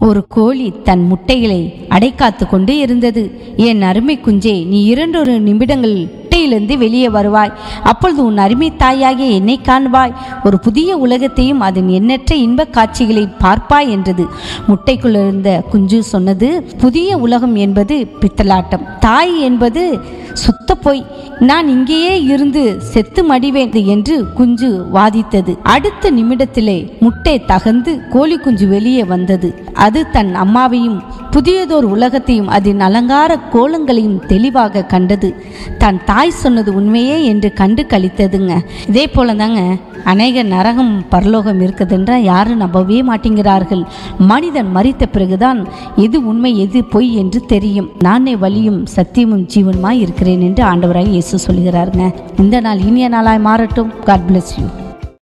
ஒரு கோழி தன் முட்டைகளை அடைக்காத்து கொண்டு இருந்தது என் அருமை குஞ்சே நீ இரண்டொரு நிமிடங்கள் முட்டையிலிருந்து வெளியே வருவாய் அப்பொழுது உன் அருமை தாயாகிய என்னை காண்பாய் ஒரு புதிய உலகத்தையும் அதன் எண்ணற்ற இன்ப காட்சிகளை பார்ப்பாய் என்றது முட்டைக்குள் இருந்த குஞ்சு சொன்னது புதிய உலகம் என்பது பித்தலாட்டம் தாய் என்பது சுத்த பொய் நான் இங்கேயே இருந்து செத்து மடிவேன் என்று குஞ்சு வாதித்தது அடுத்த நிமிடத்திலே முட்டை தகர்ந்து கோழி குஞ்சு வெளியே வந்தது அது தன் அம்மாவையும் புதியதோர் உலகத்தையும் அதன் அலங்கார கோலங்களையும் தெளிவாக கண்டது தன் தாய் சொன்னது உண்மையே என்று கண்டு கழித்ததுங்க இதே போல தாங்க அநேக நரகம் பரலோகம் இருக்குதுன்றா யாரும் நம்பவே மாட்டேங்கிறார்கள் மனிதன் மறித்த பிறகுதான் எது உண்மை எது பொய் என்று தெரியும் நானே வழியும் சத்தியமும் ஜீவனுமாய் இருக்கிறேன் என்று ஆண்டவராக இயேசு சொல்கிறாருங்க இந்த நாள் இனிய நாளாய் மாறட்டும் காட் bless யூ